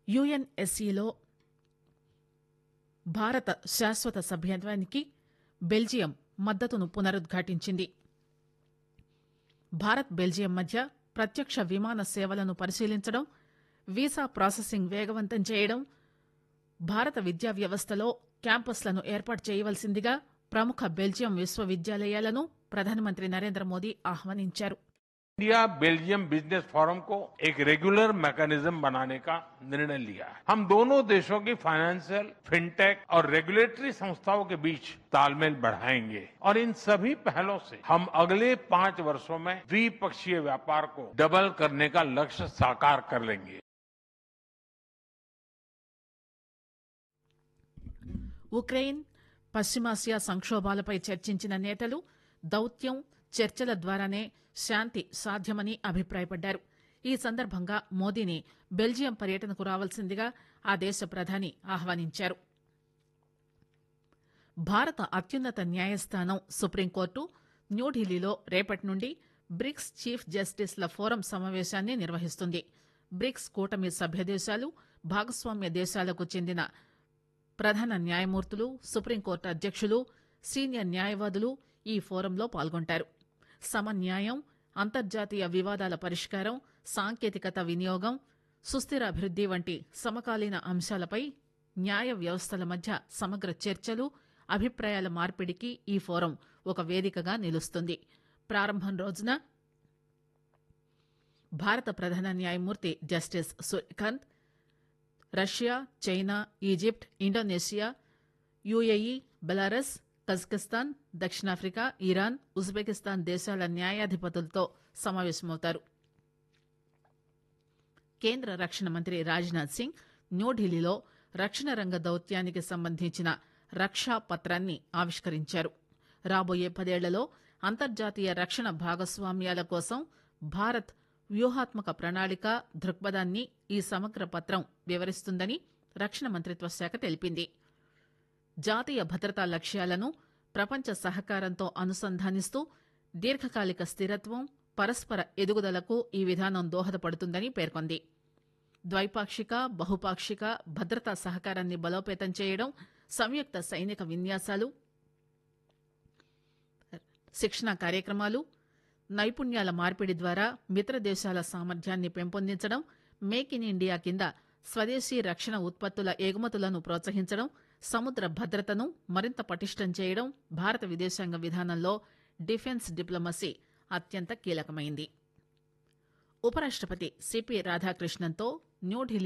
యుఎన్ఎస్సిలో భారత శాశ్వత సభ్యత్వానికి బెల్జియం మద్దతును పునరుద్ఘాటించింది భారత్ బెల్జియం మధ్య ప్రత్యక్ష విమాన సేవలను పరిశీలించడం వీసా ప్రాసెసింగ్ వేగవంతం చేయడం భారత విద్యా వ్యవస్థలో క్యాంపస్లను ఏర్పాటు చేయవలసిందిగా ప్రముఖ బెల్జియం విశ్వవిద్యాలయాలను ప్రధానమంత్రి నరేంద్ర మోదీ ఆహ్వానించారు इंडिया बेल्जियम बिजनेस फोरम को एक रेगुलर मैकेनिज्म बनाने का निर्णय लिया है हम दोनों देशों की फाइनेंशियल फिनटेक और रेगुलेटरी संस्थाओं के बीच तालमेल बढ़ाएंगे और इन सभी पहलों से हम अगले पांच वर्षों में द्विपक्षीय व्यापार को डबल करने का लक्ष्य साकार कर लेंगे ఉక్రెయిన్ పశ్చిమాసియా సంక్షోభాలపై చర్చించిన నేతలు దౌత్యం చర్చల ద్వారానే శాంతి సాధ్యమని అభిప్రాయపడ్డారు ఈ సందర్భంగా మోదీని బెల్జియం పర్యటనకు రావాల్సిందిగా ఆ దేశ ప్రధాని ఆహ్వానించారు భారత అత్యున్నత న్యాయస్థానం సుప్రీంకోర్టు న్యూఢిల్లీలో రేపటి నుండి బ్రిక్స్ చీఫ్ జస్టిస్ల ఫోరం సమావేశాన్ని నిర్వహిస్తుంది బ్రిక్స్ కూటమి సభ్య దేశాలు భాగస్వామ్య దేశాలకు చెందిన ప్రధాన న్యాయమూర్తులు సుప్రీంకోర్టు అధ్యక్షులు సీనియర్ న్యాయవాదులు ఈ ఫోరంలో పాల్గొంటారు సమన్యాయం అంతర్జాతీయ వివాదాల పరిష్కారం సాంకేతికత వినియోగం సుస్థిర అభివృద్ది వంటి సమకాలీన అంశాలపై న్యాయ వ్యవస్థల మధ్య సమగ్ర చర్చలు అభిప్రాయాల మార్పిడికి ఈ ఫోరం ఒక వేదికగా నిలుస్తుంది ప్రారంభం రోజున భారత ప్రధాన న్యాయమూర్తి Justice Suryakant Russia China Egypt Indonesia UAE Belarus Kazakhstan దక్షిణాఫ్రికా ఇరాన్ ఉజ్బెకిస్తాన్ దేశాల న్యాయాధిపతులతో సమావేశమవుతారు కేంద్ర రక్షణ మంత్రి రాజ్నాథ్ సింగ్ న్యూఢిల్లీలో రక్షణ రంగ దౌత్యానికి సంబంధించిన రక్షా పత్రాన్ని ఆవిష్కరించారు రాబోయే పదేళ్లలో అంతర్జాతీయ రక్షణ భాగస్వామ్యాల కోసం భారత్ వ్యూహాత్మక ప్రణాళిక దృక్పథాన్ని ఈ సమగ్ర పత్రం వివరిస్తుందని రక్షణ మంత్రిత్వ శాఖ తెలిపింది జాతీయ భద్రతా లక్ష్యాలను ప్రపంచ సహకారంతో అనుసంధానిస్తూ దీర్ఘకాలిక స్థిరత్వం పరస్పర ఎదుగుదలకు ఈ విధానం దోహదపడుతుందని పేర్కొంది ద్వైపాక్షిక బహుపాక్షిక భద్రతా సహకారాన్ని బలోపేతం చేయడం సంయుక్త సైనిక విన్యాసాలు శిక్షణ కార్యక్రమాలు నైపుణ్యాల మార్పిడి ద్వారా మిత్ర దేశాల సామర్థ్యాన్ని పెంపొందించడం మేక్ ఇన్ ఇండియా కింద స్వదేశీ రక్షణ ఉత్పత్తుల ఎగుమతులను ప్రోత్సహించడం సముద్ర భద్రతను మరింత పటిష్టం చేయడం భారత విదేశాంగ విధానంలో డిఫెన్స్ డిప్లొమసీ అత్యంత కీలకమైంది ఉపరాష్టపతి సిపి రాధాకృష్ణన్తో న్యూఢిల్లీ